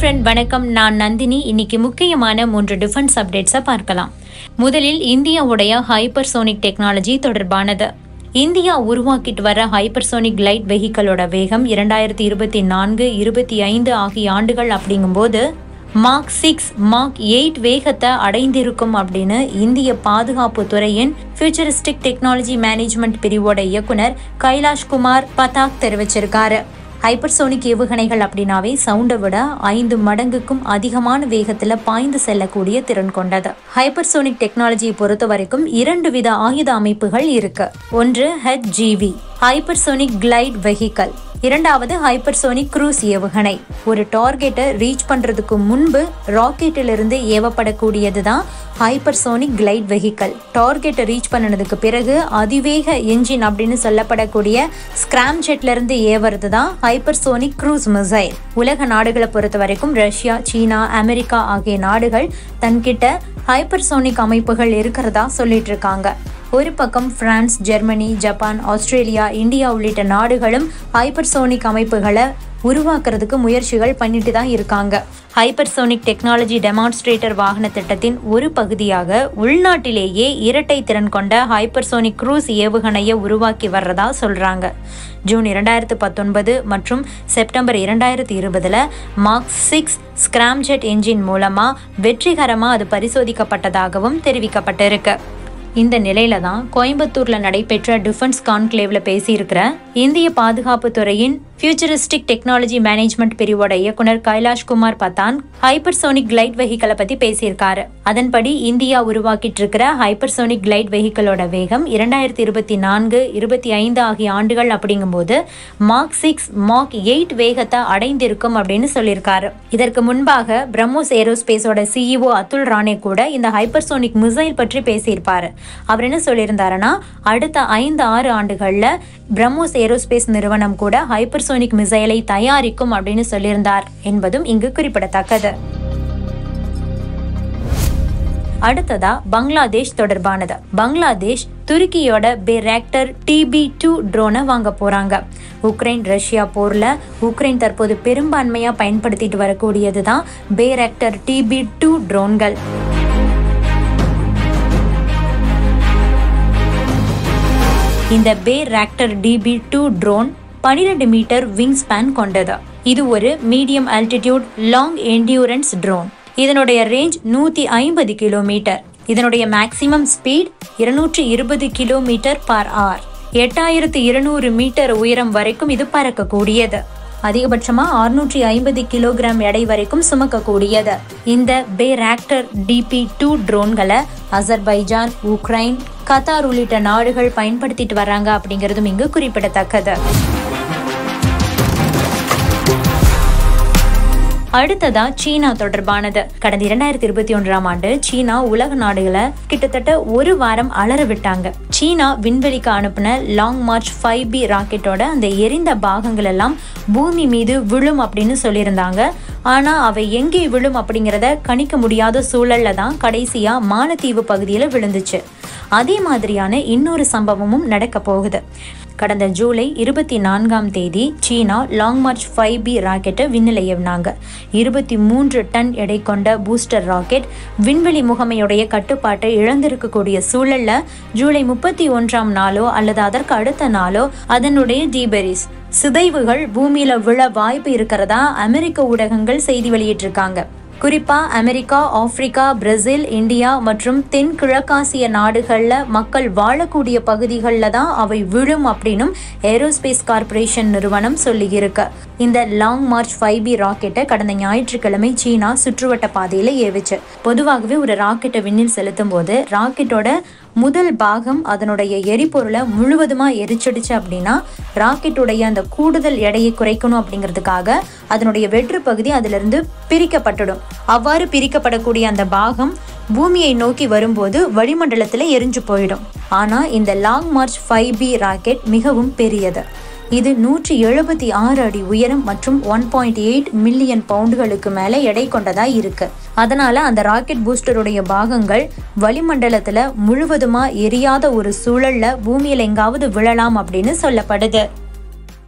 friend வணக்கம் நான் நந்தினி இன்னைக்கு முக்கியமான மூன்று டிஃபென்ஸ் அப்டேட்ஸை பார்க்கலாம் முதலில் இந்தியாவுடைய ஹைப்பர்சோனிக் டெக்னாலஜி தொடர்பானது இந்தியா உருவாக்கிட்டு வர ஹைப்பர்சோனிக் லைட் வெஹிக்கிளோட வேகம் இரண்டாயிரத்தி இருபத்தி நான்கு இருபத்தி ஐந்து ஆகிய ஆண்டுகள் அப்படிங்கும்போது மார்க் சிக்ஸ் மார்க் எயிட் வேகத்தை அடைந்திருக்கும் அப்படின்னு இந்திய பாதுகாப்பு துறையின் ஃபியூச்சரிஸ்டிக் டெக்னாலஜி மேனேஜ்மெண்ட் பிரிவோட இயக்குனர் கைலாஷ் குமார் பதாக் தெரிவிச்சிருக்காரு ஹைப்பர்சோனிக் ஏவுகணைகள் அப்படின்னாவே சவுண்டை விட ஐந்து மடங்குக்கும் அதிகமான வேகத்தில் பாய்ந்து செல்லக்கூடிய திறன் கொண்டது ஹைப்பர்சோனிக் டெக்னாலஜியை பொறுத்த வரைக்கும் இரண்டு வித ஆயுத அமைப்புகள் இருக்கு ஒன்று ஹெச்ஜிவி ஹைப்பர்சோனிக் கிளைட் வெஹிக்கல் இரண்டாவது ஹைப்பர்சோனிக் க்ரூஸ் ஏவுகணை ஒரு டார்கெட்டை ரீச் பண்றதுக்கு முன்பு ராக்கெட்டிலிருந்து ஏவப்படக்கூடியது தான் ஹைப்பர்சோனிக் கிளைட் வெஹிக்கல் டார்கெட்டை ரீச் பண்ணனதுக்கு பிறகு அதிவேக என்ஜின் அப்படின்னு சொல்லப்படக்கூடிய ஸ்கிராம் ஜெட்ல இருந்து ஏவுறது தான் ஹைப்பர்சோனிக் க்ரூஸ் மிசைல் உலக நாடுகளை பொறுத்த வரைக்கும் ரஷ்யா சீனா அமெரிக்கா ஆகிய நாடுகள் தன்கிட்ட ஹைப்பர்சோனிக் அமைப்புகள் இருக்கிறதா சொல்லிட்டு இருக்காங்க ஒரு பக்கம் France Germany Japan Australia India உள்ளிட்ட நாடுகளும் ஹைப்பர்சோனிக் அமைப்புகளை உருவாக்குறதுக்கு முயற்சிகள் பண்ணிட்டு தான் இருக்காங்க ஹைப்பர்சோனிக் டெக்னாலஜி டெமான்ஸ்ட்ரேட்டர் வாகன திட்டத்தின் ஒரு பகுதியாக உள்நாட்டிலேயே இரட்டை திறன் கொண்ட ஹைப்பர்சோனிக் க்ரூஸ் ஏவுகணையை உருவாக்கி வர்றதா சொல்றாங்க ஜூன் இரண்டாயிரத்து பத்தொன்பது மற்றும் செப்டம்பர் இரண்டாயிரத்தி இருபதுல மார்க் சிக்ஸ் ஸ்கிராம்ஜெட் என்ஜின் மூலமா வெற்றிகரமா அது பரிசோதிக்கப்பட்டதாகவும் தெரிவிக்கப்பட்டிருக்கு இந்த நிலையில தான் கோயம்புத்தூர்ல நடைபெற்ற டிஃபென்ஸ் கான்க்ளேவ்ல பேசியிருக்கிற இந்திய பாதுகாப்பு துறையின் ஃபியூச்சரிஸ்டிக் டெக்னாலஜி மேனேஜ்மெண்ட் பிரிவோட இயக்குனர் கைலாஷ் குமார் பதான் ஹைப்பர்சோனிக் கிளைட் வெஹிக்கலை பத்தி பேசியிருக்காரு அதன்படி இந்தியா உருவாக்கிட்டு இருக்கிற ஹைப்பர்சோனிக் கிளைட் வெஹிக்கலோட வேகம் இரண்டாயிரத்தி இருபத்தி நான்கு இருபத்தி ஐந்து ஆகிய ஆண்டுகள் அப்படிங்கும்போது மார்க் சிக்ஸ் மார்க் எயிட் வேகத்தை அடைந்திருக்கும் அப்படின்னு சொல்லியிருக்காரு இதற்கு முன்பாக பிரம்மோஸ் ஏரோஸ்பேஸோட சிஇஓ அத்துல் ராணே கூட இந்த ஹைப்பர்சோனிக் மிசைல் பற்றி பேசியிருப்பாரு அவர் என்ன சொல்லியிருந்தாருன்னா அடுத்த ஐந்து ஆறு ஆண்டுகள்ல பிரம்மோஸ் ஏரோஸ்பேஸ் நிறுவனம் கூட ஹைப்பர்சோனிக் மிசைலை தயாரிக்கும் அப்படின்னு சொல்லியிருந்தார் என்பதும் இங்கு குறிப்பிடத்தக்கது அடுத்ததா பங்களாதேஷ் தொடர்பானது பங்களாதேஷ் துருக்கியோட பெராக்டர் டிபி டூ ட்ரோனை வாங்க போறாங்க உக்ரைன் ரஷ்யா போர்ல உக்ரைன் தற்போது பெரும்பான்மையா பயன்படுத்திட்டு வரக்கூடியது தான் பேராக்டர் டிபி டூ ட்ரோன்கள் இந்த Bayraktar TB two drone பனிரெண்டு மீட்டர் விங் ஸ்பேன் கொண்டது இது ஒரு medium altitude long endurance drone இதனுடைய ரேஞ்ச் நூத்தி ஐம்பது கிலோமீட்டர் இதனுடைய மேக்சிமம் ஸ்பீட் இருநூற்றி இருபது கிலோமீட்டர் பர் ஆர் எட்டாயிரத்து இருநூறு மீட்டர் உயரம் வரைக்கும் இது பறக்கக்கூடியது அதிகபட்சமா அறுநூற்றி ஐம்பது கிலோகிராம் எடை வரைக்கும் சுமக்கக்கூடியது இந்த பே ராக்டர் டிபி டூ ட்ரோன்களை அசர்பைஜான் உக்ரைன் கத்தார் உள்ளிட்ட நாடுகள் பயன்படுத்திட்டு வர்றாங்க அப்படிங்கிறதும் இங்கு குறிப்பிடத்தக்கது அடுத்ததா சீனா தொடர்பானது கடந்த இரண்டாயிரத்தி இருபத்தி ஒன்றாம் ஆண்டு சீனா உலக நாடுகளை கிட்டத்தட்ட ஒரு வாரம் அலற விட்டாங்க சீனா விண்வெளிக்கு அனுப்பின லாங் மார்ச் ஃபைவ் பி ராக்கெட்டோட அந்த எரிந்த பாகங்கள் எல்லாம் பூமி மீது விழும் அப்படின்னு சொல்லியிருந்தாங்க ஆனா அவை எங்கே விழும் அப்படிங்கிறத கணிக்க முடியாத சூழல்ல தான் கடைசியா மாலத்தீவு பகுதியில விழுந்துச்சு அதே மாதிரியான இன்னொரு சம்பவமும் நடக்க போகுது கடந்த ஜூலை இருபத்தி நான்காம் தேதி சீனா லாங் மார்ச் ஃபைவ் பி ராக்கெட்டை விண்ணில் ஏவினாங்க இருபத்தி மூன்று டன் எடை கொண்ட பூஸ்டர் ராக்கெட் விண்வெளி முகமையுடைய கட்டுப்பாட்டை இழந்திருக்கக்கூடிய சூழல்ல ஜூலை முப்பத்தி ஒன்றாம் நாளோ அல்லது அதற்கு அடுத்த நாளோ அதனுடைய டீபெரிஸ் சிதைவுகள் பூமியில விழ வாய்ப்பு இருக்கிறதா அமெரிக்க ஊடகங்கள் செய்தி வெளியிட்டிருக்காங்க குறிப்பா அமெரிக்கா ஆப்பிரிக்கா பிரேசில் இந்தியா மற்றும் தென் கிழக்காசிய நாடுகள்ல மக்கள் வாழக்கூடிய பகுதிகளில் தான் அவை விழும் அப்படின்னும் ஏரோஸ்பேஸ் கார்ப்பரேஷன் நிறுவனம் சொல்லியிருக்கு இந்த லாங் மார்ச் ஃபைவ் பி ராக்கெட்டை கடந்த ஞாயிற்றுக்கிழமை சீனா சுற்றுவட்ட பாதையில ஏவிச்சு பொதுவாகவே ஒரு ராக்கெட்டை விண்ணில் செலுத்தும் போது ராக்கெட்டோட முதல் பாகம் அதனுடைய எரிபொருளை முழுவதுமா எரிச்சிடுச்சு அப்படின்னா ராக்கெட்டுடைய அந்த கூடுதல் எடையை குறைக்கணும் அப்படிங்கிறதுக்காக அதனுடைய வெற்று பகுதி அதிலிருந்து பிரிக்கப்பட்டுடும் அவ்வாறு பிரிக்கப்படக்கூடிய அந்த பாகம் பூமியை நோக்கி வரும்போது வளிமண்டலத்தில் எரிஞ்சு போயிடும் ஆனால் இந்த long march five B rocket மிகவும் பெரியது இது நூற்றி எழுபத்தி ஆறு அடி உயரம் மற்றும் ஒன் பாயிண்ட் எயிட் மில்லியன் பவுண்டுகளுக்கு மேலே எடை கொண்டதா இருக்கு அதனால அந்த ராக்கெட் பூஸ்டருடைய பாகங்கள் வளிமண்டலத்துல முழுவதுமா எரியாத ஒரு சூழல்ல பூமியில எங்காவது விழலாம் அப்படின்னு சொல்லப்படுது